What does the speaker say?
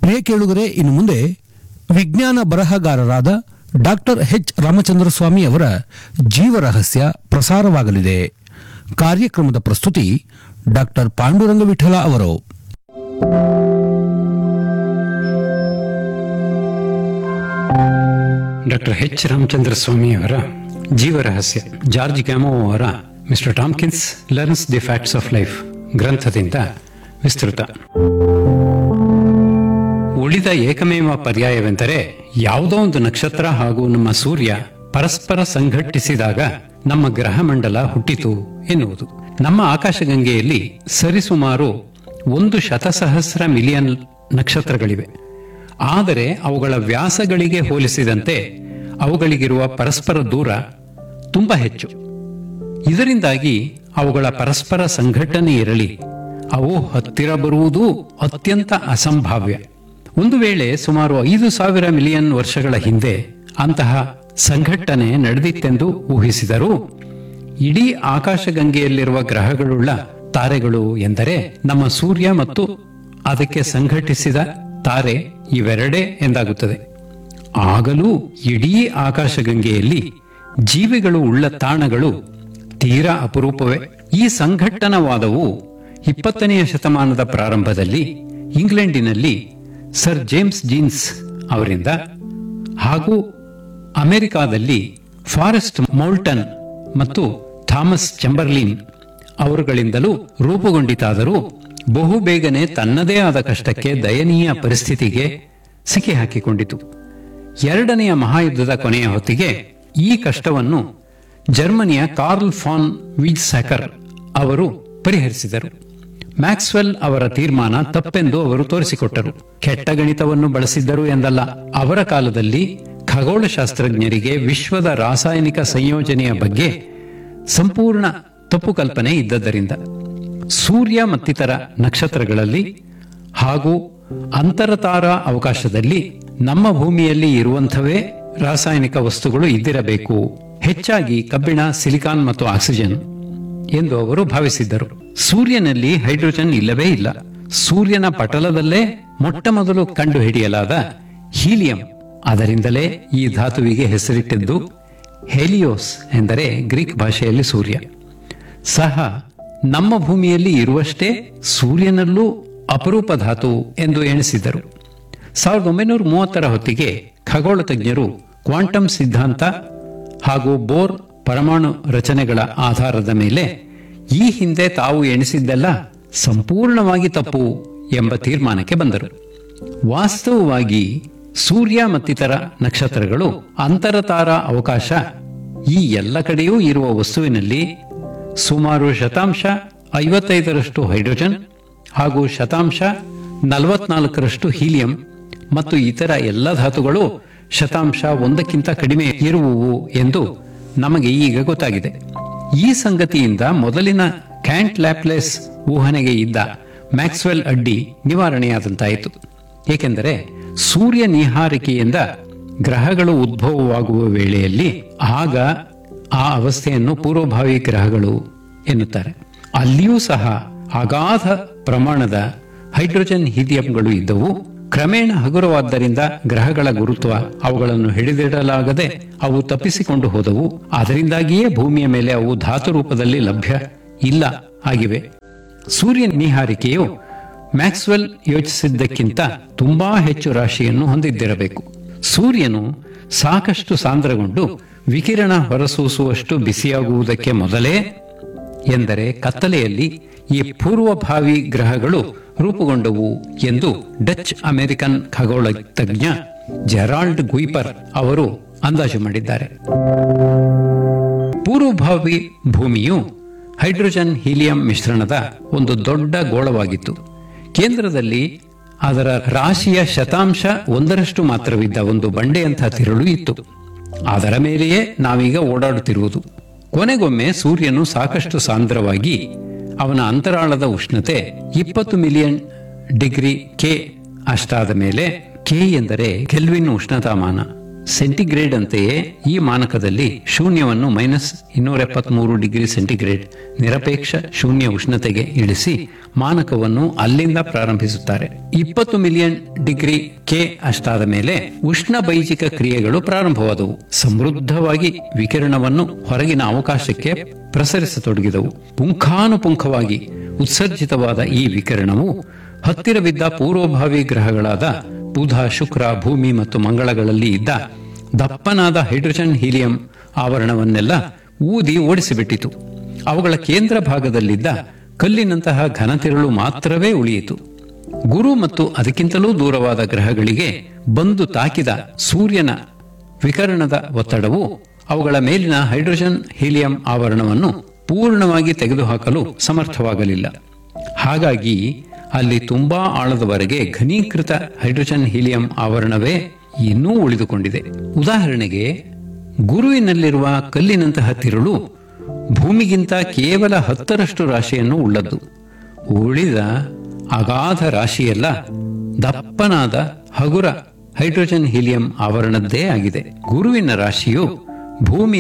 ಪ್ರಿಯ ಕೇಳುಗರೆ ಇನ್ನು ಮುಂದೆ ವಿಜ್ಞಾನ ಬರಹಗಾರರಾದ ಡಾಕ್ಟರ್ ಎಚ್ ರಾಮಚಂದ್ರ ಸ್ವಾಮಿ ಅವರ ಜೀವರಹಸ್ಯ ಪ್ರಸಾರವಾಗಲಿದೆ ಕಾರ್ಯಕ್ರಮದ ಪ್ರಸ್ತುತಿ ಡಾಕ್ಟರ್ ಪಾಂಡುರಂಗ ವಿಠಲ ಅವರು ಡಾಕ್ಟರ್ ಎಚ್ ರಾಮಚಂದ್ರ ಸ್ವಾಮಿ ಅವರ ಜೀವರಹಸ್ಯ ಜಾರ್ಜ್ ಗ್ಯಾಮೋ ಅವರ mister Tompkins learns the facts of life ಗ್ರಂಥದಿಂದ ವಿಸ್ತೃತ ಉಳಿದ ಏಕಮೇವ ಪರ್ಯಾಯವೆಂದರೆ ಯಾವುದೋ ಒಂದು ನಕ್ಷತ್ರ ಹಾಗೂ ನಮ್ಮ ಸೂರ್ಯ ಪರಸ್ಪರ ಸಂಘಟಿಸಿದಾಗ ನಮ್ಮ ಗ್ರಹಮಂಡಲ ಹುಟ್ಟಿತು ಎನ್ನುವುದು ನಮ್ಮ ಆಕಾಶಗಂಗೆಯಲ್ಲಿ ಸರಿಸುಮಾರು ಒಂದು ಶತಸಹಸ್ರ ಮಿಲಿಯನ್ ನಕ್ಷತ್ರಗಳಿವೆ ಆದರೆ ಅವುಗಳ ವ್ಯಾಸಗಳಿಗೆ ಹೋಲಿಸಿದಂತೆ ಅವುಗಳಿಗಿರುವ ಪರಸ್ಪರ ದೂರ ತುಂಬಾ ಹೆಚ್ಚು ಇದರಿಂದಾಗಿ ಅವುಗಳ ಪರಸ್ಪರ ಸಂಘಟನೆ ಇರಲಿ ಅವು ಹತ್ತಿರ ಬರುವುದು ಅತ್ಯಂತ ಅಸಂಭಾವ್ಯ ಒಂದು ವೇಳೆ ಸುಮಾರು ಐದು ಸಾವಿರ ಮಿಲಿಯನ್ ವರ್ಷಗಳ ಹಿಂದೆ ಅಂತಹ ಸಂಘಟನೆ ನಡೆದಿತ್ತೆಂದು ಊಹಿಸಿದರೂ ಇಡೀ ಆಕಾಶಗಂಗೆಯಲ್ಲಿರುವ ಗ್ರಹಗಳುಳ್ಳ ತಾರೆಗಳು ಎಂದರೆ ನಮ್ಮ ಸೂರ್ಯ ಮತ್ತು ಅದಕ್ಕೆ ಸಂಘಟಿಸಿದ ತಾರೆ ಇವೆರಡೇ ಎಂದಾಗುತ್ತದೆ ಆಗಲೂ ಇಡೀ ಆಕಾಶಗಂಗೆಯಲ್ಲಿ ಜೀವಿಗಳು ಉಳ್ಳ ತಾಣಗಳು ತೀರಾ ಅಪರೂಪವೇ ಈ ಸಂಘಟ್ಟನವಾದವು ಇಪ್ಪತ್ತನೆಯ ಶತಮಾನದ ಪ್ರಾರಂಭದಲ್ಲಿ ಇಂಗ್ಲೆಂಡಿನಲ್ಲಿ ಸರ್ ಜೇಮ್ಸ್ ಜೀನ್ಸ್ ಅವರಿಂದ ಹಾಗೂ ಅಮೆರಿಕಾದಲ್ಲಿ ಫಾರೆಸ್ಟ್ ಮೌಲ್ಟನ್ ಮತ್ತು ಥಾಮಸ್ ಚೆಂಬರ್ಲಿನ್ ಅವರುಗಳಿಂದಲೂ ರೂಪುಗೊಂಡಿತಾದರೂ ಬಹುಬೇಗನೆ ತನ್ನದೇ ಆದ ಕಷ್ಟಕ್ಕೆ ದಯನೀಯ ಪರಿಸ್ಥಿತಿಗೆ ಸಿಕ್ಕಿಹಾಕಿಕೊಂಡಿತು ಎರಡನೆಯ ಮಹಾಯುದ್ಧದ ಕೊನೆಯ ಹೊತ್ತಿಗೆ ಈ ಕಷ್ಟವನ್ನು ಜರ್ಮನಿಯ ಕಾರ್ಲ್ ಫಾನ್ ವಿಜ್ಸ್ಯಾಕರ್ ಅವರು ಪರಿಹರಿಸಿದರು ಮ್ಯಾಕ್ಸ್ವೆಲ್ ಅವರ ತೀರ್ಮಾನ ತಪ್ಪೆಂದು ಅವರು ತೋರಿಸಿಕೊಟ್ಟರು ಕೆಟ್ಟ ಗಣಿತವನ್ನು ಬಳಸಿದ್ದರು ಎಂದಲ್ಲ ಅವರ ಕಾಲದಲ್ಲಿ ಖಗೋಳಶಾಸ್ತ್ರಜ್ಞರಿಗೆ ವಿಶ್ವದ ರಾಸಾಯನಿಕ ಸಂಯೋಜನೆಯ ಬಗ್ಗೆ ಸಂಪೂರ್ಣ ತಪ್ಪು ಕಲ್ಪನೆ ಇದ್ದದ್ದರಿಂದ ಸೂರ್ಯ ಮತ್ತಿತರ ನಕ್ಷತ್ರಗಳಲ್ಲಿ ಹಾಗೂ ಅಂತರತಾರ ಅವಕಾಶದಲ್ಲಿ ನಮ್ಮ ಭೂಮಿಯಲ್ಲಿ ಇರುವಂಥವೇ ರಾಸಾಯನಿಕ ವಸ್ತುಗಳು ಇದ್ದಿರಬೇಕು ಹೆಚ್ಚಾಗಿ ಕಬ್ಬಿಣ ಸಿಲಿಕಾನ್ ಮತ್ತು ಆಕ್ಸಿಜನ್ ಎಂದು ಅವರು ಭಾವಿಸಿದ್ದರು ಸೂರ್ಯನಲ್ಲಿ ಹೈಡ್ರೋಜನ್ ಇಲ್ಲವೇ ಇಲ್ಲ ಸೂರ್ಯನ ಪಟಲದಲ್ಲೇ ಮೊಟ್ಟ ಮೊದಲು ಕಂಡುಹಿಡಿಯಲಾದ ಹೀಲಿಯಂ ಅದರಿಂದಲೇ ಈ ಧಾತುವಿಗೆ ಹೆಸರಿಟ್ಟಿದ್ದು ಹೆಲಿಯೋಸ್ ಎಂದರೆ ಗ್ರೀಕ್ ಭಾಷೆಯಲ್ಲಿ ಸೂರ್ಯ ಸಹ ನಮ್ಮ ಭೂಮಿಯಲ್ಲಿ ಇರುವಷ್ಟೇ ಸೂರ್ಯನಲ್ಲೂ ಅಪರೂಪ ಧಾತು ಎಂದು ಎಣಿಸಿದರು ಸಾವಿರದ ಒಂಬೈನೂರ ಮೂವತ್ತರ ಹೊತ್ತಿಗೆ ಖಗೋಳ ತಜ್ಞರು ಕ್ವಾಂಟಮ್ ಸಿದ್ಧಾಂತ ಹಾಗೂ ಬೋರ್ ಪರಮಾಣು ರಚನೆಗಳ ಆಧಾರದ ಮೇಲೆ ಈ ಹಿಂದೆ ತಾವು ಎಣಿಸಿದ್ದೆಲ್ಲ ಸಂಪೂರ್ಣವಾಗಿ ತಪ್ಪು ಎಂಬ ತೀರ್ಮಾನಕ್ಕೆ ಬಂದರು ವಾಸ್ತವವಾಗಿ ಸೂರ್ಯ ಮತ್ತಿತರ ನಕ್ಷತ್ರಗಳು ಅಂತರತಾರ ಅವಕಾಶ ಈ ಎಲ್ಲ ಕಡೆಯೂ ಇರುವ ವಸ್ತುವಿನಲ್ಲಿ ಸುಮಾರು ಶತಾಂಶ ಐವತ್ತೈದರಷ್ಟು ಹೈಡ್ರೋಜನ್ ಹಾಗೂ ಶತಾಂಶ ನಲವತ್ನಾಲ್ಕರಷ್ಟು ಹೀಲಿಯಂ ಮತ್ತು ಇತರ ಎಲ್ಲ ಧಾತುಗಳು ಶತಾಂಶ ಒಂದಕ್ಕಿಂತ ಕಡಿಮೆ ಇರುವುವು ಎಂದು ನಮಗೆ ಈಗ ಗೊತ್ತಾಗಿದೆ ಈ ಸಂಗತಿಯಿಂದ ಮೊದಲಿನ ಕ್ಯಾಂಟ್ ಲ್ಯಾಪ್ಲೆಸ್ ಊಹನೆಗೆ ಇದ್ದ ಮ್ಯಾಕ್ಸ್ವೆಲ್ ಅಡ್ಡಿ ನಿವಾರಣೆಯಾದಂತಾಯಿತು ಏಕೆಂದರೆ ಸೂರ್ಯ ನಿಹಾರಿಕೆಯಿಂದ ಗ್ರಹಗಳು ಉದ್ಭವವಾಗುವ ವೇಳೆಯಲ್ಲಿ ಆಗ ಆ ಅವಸ್ಥೆಯನ್ನು ಪೂರ್ವಭಾವಿ ಗ್ರಹಗಳು ಎನ್ನುತ್ತಾರೆ ಅಲ್ಲಿಯೂ ಸಹ ಅಗಾಧ ಪ್ರಮಾಣದ ಹೈಡ್ರೋಜನ್ ಹೀಲಿಯಂಗಳು ಇದ್ದವು ಕ್ರಮೇಣ ಹಗುರವಾದ್ದರಿಂದ ಗ್ರಹಗಳ ಗುರುತ್ವ ಅವುಗಳನ್ನು ಹಿಡಿದಿಡಲಾಗದೆ ಅವು ತಪ್ಪಿಸಿಕೊಂಡು ಹೋದವು ಅದರಿಂದಾಗಿಯೇ ಭೂಮಿಯ ಮೇಲೆ ಅವು ಧಾತು ರೂಪದಲ್ಲಿ ಲಭ್ಯ ಇಲ್ಲ ಆಗಿವೆ ಸೂರ್ಯ ನಿಹಾರಿಕೆಯು ಮ್ಯಾಕ್ಸ್ವೆಲ್ ಯೋಚಿಸಿದ್ದಕ್ಕಿಂತ ತುಂಬಾ ಹೆಚ್ಚು ರಾಶಿಯನ್ನು ಹೊಂದಿದ್ದಿರಬೇಕು ಸೂರ್ಯನು ಸಾಕಷ್ಟು ಸಾಂದ್ರಗೊಂಡು ವಿಕಿರಣ ಹೊರಸೂಸುವಷ್ಟು ಬಿಸಿಯಾಗುವುದಕ್ಕೆ ಮೊದಲೇ ಎಂದರೆ ಕತ್ತಲೆಯಲ್ಲಿ ಈ ಪೂರ್ವಭಾವಿ ಗ್ರಹಗಳು ರೂಪುಗೊಂಡವು ಎಂದು ಡಚ್ ಅಮೆರಿಕನ್ ಖಗೋಳ ತಜ್ಞ ಜೆರಾಲ್ಡ್ ಗುಯ್ಪರ್ ಅವರು ಅಂದಾಜು ಮಾಡಿದ್ದಾರೆ ಪೂರ್ವಭಾವಿ ಭೂಮಿಯು ಹೈಡ್ರೋಜನ್ ಹೀಲಿಯಂ ಮಿಶ್ರಣದ ಒಂದು ದೊಡ್ಡ ಗೋಳವಾಗಿತ್ತು ಕೇಂದ್ರದಲ್ಲಿ ಅದರ ರಾಶಿಯ ಶತಾಂಶ ಒಂದರಷ್ಟು ಮಾತ್ರವಿದ್ದ ಒಂದು ಬಂಡೆಯಂಥ ತಿರುಳು ಇತ್ತು ಅದರ ಮೇಲೆಯೇ ನಾವೀಗ ಓಡಾಡುತ್ತಿರುವುದು ಕೊನೆಗೊಮ್ಮೆ ಸೂರ್ಯನು ಸಾಕಷ್ಟು ಸಾಂದ್ರವಾಗಿ ಅವನ ಅಂತರಾಳದ ಉಷ್ಣತೆ ಇಪ್ಪತ್ತು ಮಿಲಿಯನ್ ಡಿಗ್ರಿ ಕೆ ಅಷ್ಟಾದ ಮೇಲೆ ಕೆ ಎಂದರೆ ಕೆಲ್ವಿನ್ ಉಷ್ಣತಾಮಾನ ಸೆಂಟಿಗ್ರೇಡ್ ಅಂತೆಯೇ ಈ ಮಾನಕದಲ್ಲಿ ಶೂನ್ಯವನ್ನು ಮೈನಸ್ ಇನ್ನೂರ ಎಪ್ಪತ್ಮೂರು ಡಿಗ್ರಿ ಸೆಂಟಿಗ್ರೇಡ್ ನಿರಪೇಕ್ಷ ಶೂನ್ಯ ಉಷ್ಣತೆಗೆ ಇಳಿಸಿ ಮಾನಕವನ್ನು ಅಲ್ಲಿಂದ ಪ್ರಾರಂಭಿಸುತ್ತಾರೆ ಇಪ್ಪತ್ತು ಮಿಲಿಯನ್ ಡಿಗ್ರಿ ಕೆ ಅಷ್ಟಾದ ಮೇಲೆ ಉಷ್ಣ ಬೈಜಿಕ ಕ್ರಿಯೆಗಳು ಪ್ರಾರಂಭವಾದವು ಸಮೃದ್ಧವಾಗಿ ವಿಕಿರಣವನ್ನು ಹೊರಗಿನ ಅವಕಾಶಕ್ಕೆ ಪ್ರಸರಿಸತೊಡಗಿದವು ಪುಂಖಾನುಪುಂಖವಾಗಿ ಉತ್ಸರ್ಜಿತವಾದ ಈ ವಿಕಿರಣವು ಹತ್ತಿರವಿದ್ದ ಪೂರ್ವಭಾವಿ ಗ್ರಹಗಳಾದ ಬುಧ ಶುಕ್ರ ಭೂಮಿ ಮತ್ತು ಮಂಗಳಗಳಲ್ಲಿ ಇದ್ದ ದಪ್ಪನಾದ ಹೈಡ್ರೋಜನ್ ಹೀಲಿಯಂ ಆವರಣವನ್ನೆಲ್ಲ ಊದಿ ಓಡಿಸಿಬಿಟ್ಟಿತು ಅವುಗಳ ಕೇಂದ್ರ ಭಾಗದಲ್ಲಿದ್ದ ಕಲ್ಲಿನಂತಹ ಘನತಿರಳು ಮಾತ್ರವೇ ಉಳಿಯಿತು ಗುರು ಮತ್ತು ಅದಕ್ಕಿಂತಲೂ ದೂರವಾದ ಗ್ರಹಗಳಿಗೆ ಬಂದು ತಾಕಿದ ಸೂರ್ಯನ ವಿಕರಣದ ಒತ್ತಡವು ಅವುಗಳ ಮೇಲಿನ ಹೈಡ್ರೋಜನ್ ಹೀಲಿಯಂ ಆವರಣವನ್ನು ಪೂರ್ಣವಾಗಿ ತೆಗೆದುಹಾಕಲು ಸಮರ್ಥವಾಗಲಿಲ್ಲ ಹಾಗಾಗಿ ಅಲ್ಲಿ ತುಂಬಾ ಆಳದವರೆಗೆ ಘನೀಕೃತ ಹೈಡ್ರೋಜನ್ ಹೀಲಿಯಂ ಆವರಣವೇ ಇನ್ನೂ ಉಳಿದುಕೊಂಡಿದೆ ಉದಾಹರಣೆಗೆ ಗುರುವಿನಲ್ಲಿರುವ ಕಲ್ಲಿನಂತಹ ತಿರುಳು ಭೂಮಿಗಿಂತ ಕೇವಲ ಹತ್ತರಷ್ಟು ರಾಶಿಯನ್ನು ಉಳ್ಳದ್ದು ಉಳಿದ ಅಗಾಧ ರಾಶಿಯೆಲ್ಲ ದಪ್ಪನಾದ ಹಗುರ ಹೈಡ್ರೋಜನ್ ಹೀಲಿಯಂ ಆವರಣದ್ದೇ ಆಗಿದೆ ಗುರುವಿನ ರಾಶಿಯು ಭೂಮಿ